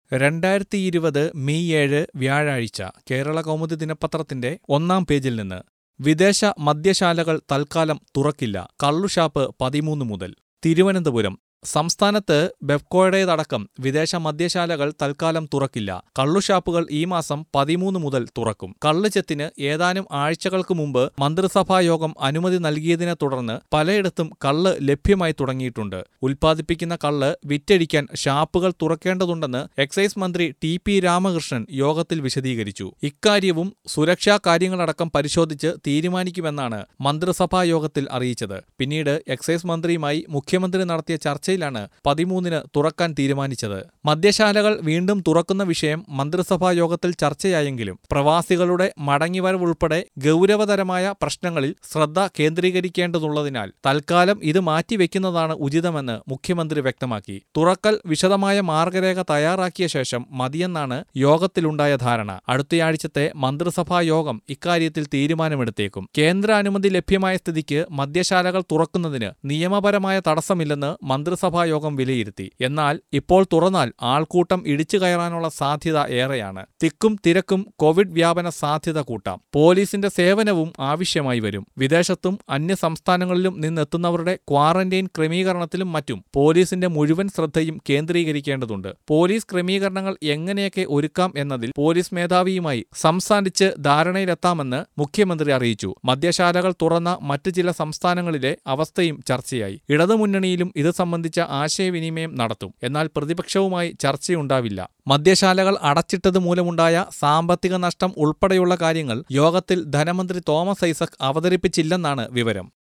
രണ്ടായിരത്തി ഇരുപത് മെയ് ഏഴ് വ്യാഴാഴ്ച കേരള കൗമുദി ദിനപത്രത്തിന്റെ ഒന്നാം പേജിൽ നിന്ന് വിദേശ മദ്യശാലകൾ തൽക്കാലം തുറക്കില്ല കള്ളുഷാപ്പ് പതിമൂന്ന് മുതൽ തിരുവനന്തപുരം സംസ്ഥാനത്ത് ബെഫ്കോയുടേതടക്കം വിദേശ മദ്യശാലകൾ തൽക്കാലം തുറക്കില്ല കള്ളുഷാപ്പുകൾ ഈ മാസം പതിമൂന്ന് മുതൽ തുറക്കും കള്ളുചെത്തിന് ഏതാനും ആഴ്ചകൾക്ക് മുമ്പ് മന്ത്രിസഭാ യോഗം അനുമതി നൽകിയതിനെ തുടർന്ന് പലയിടത്തും കള്ള് ലഭ്യമായി തുടങ്ങിയിട്ടുണ്ട് ഉൽപ്പാദിപ്പിക്കുന്ന കള്ള് വിറ്റഴിക്കാൻ ഷാപ്പുകൾ തുറക്കേണ്ടതുണ്ടെന്ന് എക്സൈസ് മന്ത്രി ടി പി രാമകൃഷ്ണൻ യോഗത്തിൽ വിശദീകരിച്ചു ഇക്കാര്യവും സുരക്ഷാ കാര്യങ്ങളടക്കം പരിശോധിച്ച് തീരുമാനിക്കുമെന്നാണ് മന്ത്രിസഭാ യോഗത്തിൽ അറിയിച്ചത് പിന്നീട് എക്സൈസ് മന്ത്രിയുമായി മുഖ്യമന്ത്രി നടത്തിയ ചർച്ചയിലാണ് പതിമൂന്നിന് തുറക്കാൻ തീരുമാനിച്ചത് മദ്യശാലകൾ വീണ്ടും തുറക്കുന്ന വിഷയം മന്ത്രിസഭാ യോഗത്തിൽ ചർച്ചയായെങ്കിലും പ്രവാസികളുടെ മടങ്ങിവരവുൾപ്പെടെ ഗൗരവതരമായ പ്രശ്നങ്ങളിൽ ശ്രദ്ധ കേന്ദ്രീകരിക്കേണ്ടതുള്ളതിനാൽ തൽക്കാലം ഇത് മാറ്റിവെക്കുന്നതാണ് ഉചിതമെന്ന് മുഖ്യമന്ത്രി വ്യക്തമാക്കി തുറക്കൽ വിശദമായ മാർഗരേഖ തയ്യാറാക്കിയ ശേഷം മതിയെന്നാണ് യോഗത്തിലുണ്ടായ ധാരണ അടുത്തയാഴ്ചത്തെ മന്ത്രിസഭാ യോഗം ഇക്കാര്യത്തിൽ തീരുമാനമെടുത്തേക്കും കേന്ദ്ര അനുമതി ലഭ്യമായ സ്ഥിതിക്ക് മദ്യശാലകൾ തുറക്കുന്നതിന് നിയമപരമായ തടസ്സമില്ലെന്ന് മന്ത്രിസഭാ യോഗം വിലയിരുത്തി എന്നാൽ ഇപ്പോൾ തുറന്നാൽ ആൾക്കൂട്ടം ഇടിച്ചു കയറാനുള്ള സാധ്യത ഏറെയാണ് തിക്കും തിരക്കും കോവിഡ് വ്യാപന സാധ്യത കൂട്ടാം പോലീസിന്റെ സേവനവും ആവശ്യമായി വരും വിദേശത്തും അന്യ സംസ്ഥാനങ്ങളിലും നിന്നെത്തുന്നവരുടെ ക്വാറന്റൈൻ ക്രമീകരണത്തിലും മറ്റും പോലീസിന്റെ മുഴുവൻ ശ്രദ്ധയും കേന്ദ്രീകരിക്കേണ്ടതുണ്ട് പോലീസ് ക്രമീകരണങ്ങൾ എങ്ങനെയൊക്കെ ഒരുക്കാം എന്നതിൽ പോലീസ് മേധാവിയുമായി സംസാരിച്ച് ധാരണയിലെത്താമെന്ന് മുഖ്യമന്ത്രി അറിയിച്ചു മദ്യശാലകൾ തുറന്ന മറ്റ് ചില സംസ്ഥാനങ്ങളിലെ അവസ്ഥയും ചർച്ചയായി ഇടതുമുന്നണിയിലും ഇത് സംബന്ധിച്ച ആശയവിനിമയം നടത്തും എന്നാൽ പ്രതിപക്ഷവുമായി ചർച്ചയുണ്ടാവില്ല മദ്യശാലകൾ അടച്ചിട്ടത് മൂലമുണ്ടായ സാമ്പത്തിക നഷ്ടം ഉൾപ്പെടെയുള്ള കാര്യങ്ങൾ യോഗത്തിൽ ധനമന്ത്രി തോമസ് ഐസക് അവതരിപ്പിച്ചില്ലെന്നാണ് വിവരം